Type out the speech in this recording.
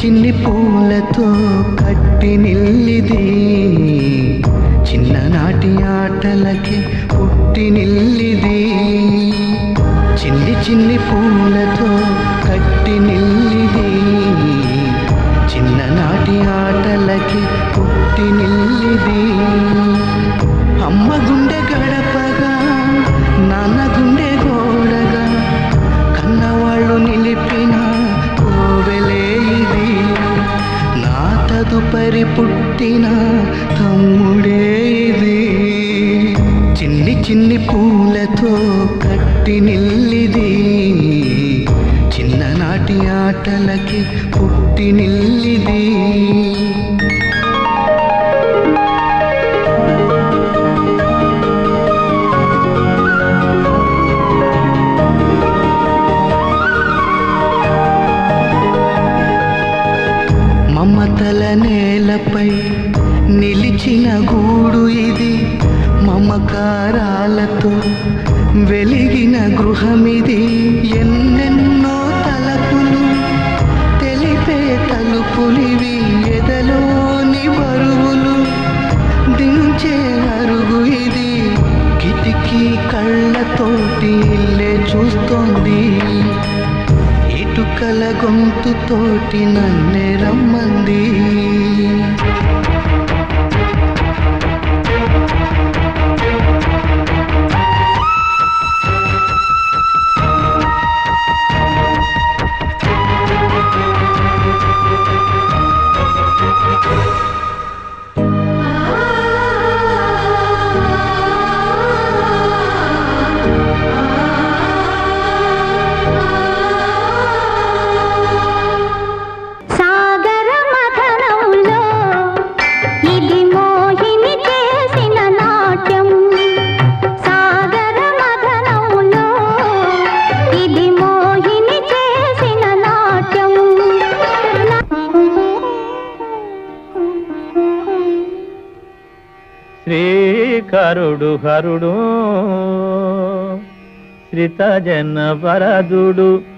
చిన్ని పూలతో కట్టి నిల్లిది చిన్ననాటి ఆటలకి పుట్టి నిల్లిది చిన్ని చిన్ని పూలతో కట్టి నిల్లిది చిన్ననాటి ఆటలకి పుట్టి నిల్లిది అమ్మ గుండె గడపగా నాన్న గుండె గోడగా కన్నవాళ్ళు నిలిపిన కోవెలే ఇది నా తదుపరి పుట్టిన తమ్ముడే ఇది చిన్ని చిన్ని పూలతో కట్టి నిల్లిది చిన్ననాటి ఆటలకి పుట్టి నిల్లిది మమతల నేలపై నిలిచిన గూడు ఇది మమకారాలతో వెలిగిన గృహమిది ఎన్నెన్నో తలపులు తెలిపే తలుపులివి ఎదలోని బరువులు దించే అరుగు ఇది కిటికీ కళ్ళతోటి ఇల్లే చూస్తోంది ఇటుకల గొంతుతోటి నన్నే రమ్మంది సాగర మథనంలో ఇది మోహిని చేసిన నాట్యం సాగర మథనంలో ఇది మోహిని చేసిన నాట్యం శ్రీకరుడు హరుడు శ్రితజన వరదుడు